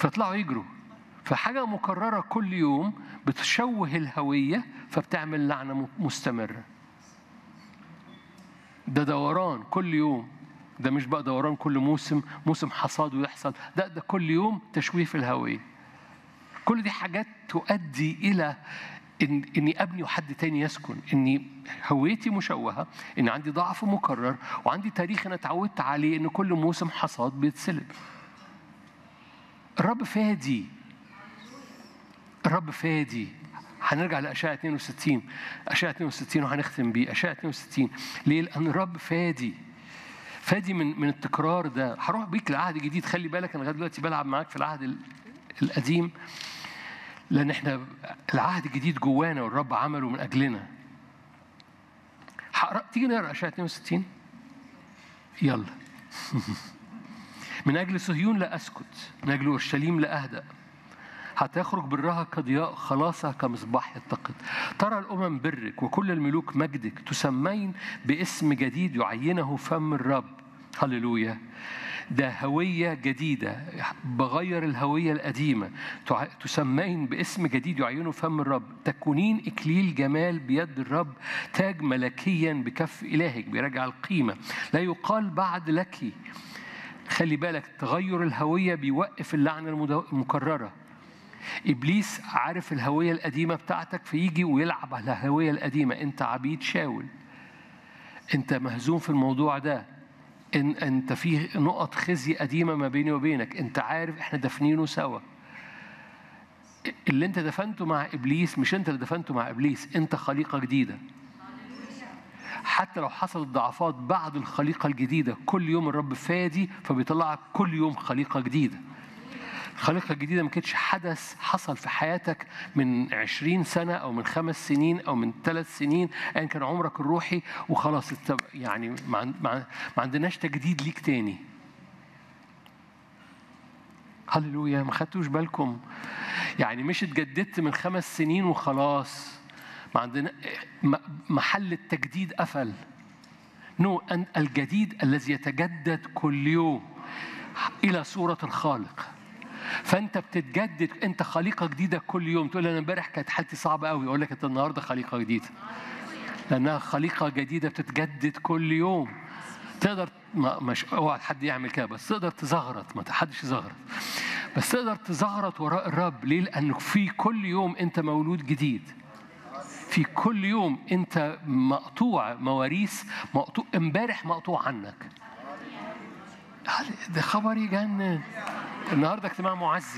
فيطلعوا يجروا فحاجة مكررة كل يوم بتشوه الهوية فبتعمل لعنة مستمرة ده دوران كل يوم ده مش بقى دوران كل موسم موسم حصاد ويحصل ده ده كل يوم تشويه في الهوية كل دي حاجات تؤدي إلى إن إني أبني وحد تاني يسكن إني هويتي مشوهة إن عندي ضعف مكرر وعندي تاريخ أنا اتعودت عليه إن كل موسم حصاد بيتسلب الرب فادي الرب فادي هنرجع لأشعة 62 أشعة 62 وهنختم بيه أشعة 62 ليه؟ لأن الرب فادي فادي من من التكرار ده هروح بيك لعهد جديد خلي بالك انا لغايه دلوقتي بلعب معاك في العهد القديم لان احنا العهد الجديد جوانا والرب عمله من اجلنا هقرا تيجي نقرا اشعه 62 يلا من اجل صهيون لا اسكت من اجل اورشليم لا اهدأ حتى يخرج برها كضياء خلاصها كمصباح يتقد ترى الأمم برك وكل الملوك مجدك تسمين باسم جديد يعينه فم الرب هللويا ده هوية جديدة بغير الهوية القديمة تسمين باسم جديد يعينه فم الرب تكونين إكليل جمال بيد الرب تاج ملكيا بكف إلهك بيرجع القيمة لا يقال بعد لك خلي بالك تغير الهوية بيوقف اللعنة المكررة ابليس عارف الهويه القديمه بتاعتك فيجي ويلعب على الهويه القديمه انت عبيد شاول انت مهزوم في الموضوع ده ان انت في نقط خزي قديمه ما بيني وبينك انت عارف احنا دافنينه سوا اللي انت دفنته مع ابليس مش انت اللي دفنته مع ابليس انت خليقه جديده حتى لو حصلت ضعفات بعد الخليقه الجديده كل يوم الرب فادي فبيطلعك كل يوم خليقه جديده الخليقة الجديدة ما كانتش حدث حصل في حياتك من عشرين سنة أو من خمس سنين أو من ثلاث سنين أيا كان عمرك الروحي وخلاص يعني ما عندناش تجديد ليك تاني هللويا ما خدتوش بالكم يعني مش اتجددت من خمس سنين وخلاص ما عندنا محل التجديد قفل نو أن الجديد الذي يتجدد كل يوم إلى صورة الخالق فانت بتتجدد انت خليقه جديده كل يوم تقول انا امبارح كانت حالتي صعبه قوي اقول لك انت النهارده خليقه جديده لانها خليقه جديده بتتجدد كل يوم تقدر ما مش اوعى حد يعمل كده بس تقدر تزغرط ما حدش يزغرط بس تقدر تزغرط وراء الرب ليه لانه في كل يوم انت مولود جديد في كل يوم انت مقطوع مواريث مقطوع امبارح مقطوع عنك ده خبر يجنن النهارده اجتماع معزي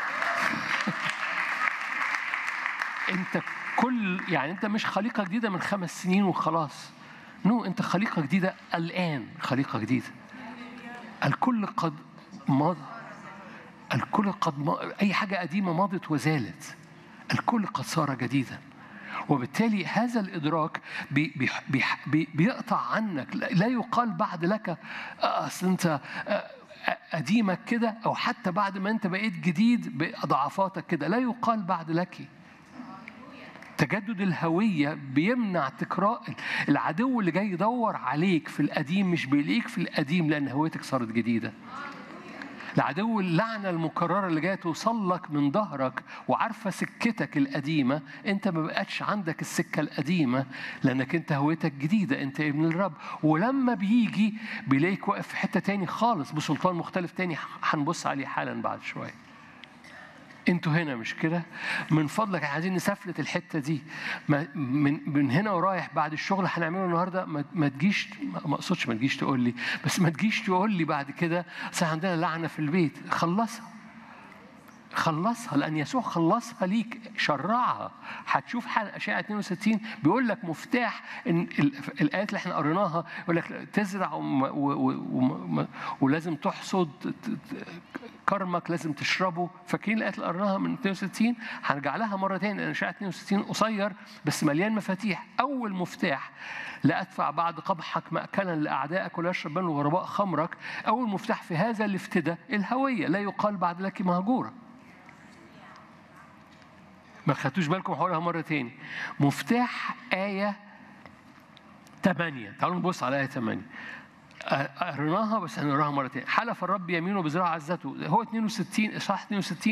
انت كل يعني انت مش خليقه جديده من خمس سنين وخلاص نو انت خليقه جديده الان خليقه جديده الكل قد مضى الكل قد مضى. اي حاجه قديمه مضت وزالت الكل قد صار جديدا وبالتالي هذا الادراك بي بي بي بيقطع عنك لا يقال بعد لك اصل انت قديمك كده او حتى بعد ما انت بقيت جديد بضعفاتك كده لا يقال بعد لك تجدد الهوية بيمنع تكرار العدو اللي جاي يدور عليك في القديم مش بيلاقيك في القديم لأن هويتك صارت جديدة العدو اللعنة المكررة اللي جاية توصل لك من ظهرك وعارفة سكتك القديمة أنت ما بقتش عندك السكة القديمة لأنك أنت هويتك جديدة أنت ابن الرب ولما بيجي بيلاقيك واقف في حتة تاني خالص بسلطان مختلف تاني هنبص عليه حالا بعد شوية انتوا هنا مش كده من فضلك عايزين نسفلت الحته دي ما من من هنا ورايح بعد الشغل هنعمله النهارده ما, ما تجيش ما اقصدش ما تجيش تقول لي بس ما تجيش تقول لي بعد كده اصل عندنا لعنه في البيت خلصها خلصها لان يسوع خلصها ليك شرعها هتشوف حال اشعه 62 بيقول لك مفتاح ان الايات اللي احنا قريناها يقول لك تزرع وم و و ولازم تحصد كرمك لازم تشربه فاكرين الايات اللي قريناها من 62 هنرجع لها مره ثانيه لان اشعه 62 قصير بس مليان مفاتيح اول مفتاح لا ادفع بعد قبحك ماكلا لاعدائك ولا يشرب من الغرباء خمرك اول مفتاح في هذا الافتداء الهويه لا يقال بعد لك مهجوره ما خدتوش بالكم هقولها مرة تاني مفتاح آية 8 تعالوا نبص على آية 8 قريناها بس هنقراها مرة تانية حلف الرب يمينه بذراع عزته هو 62 اصحاح 62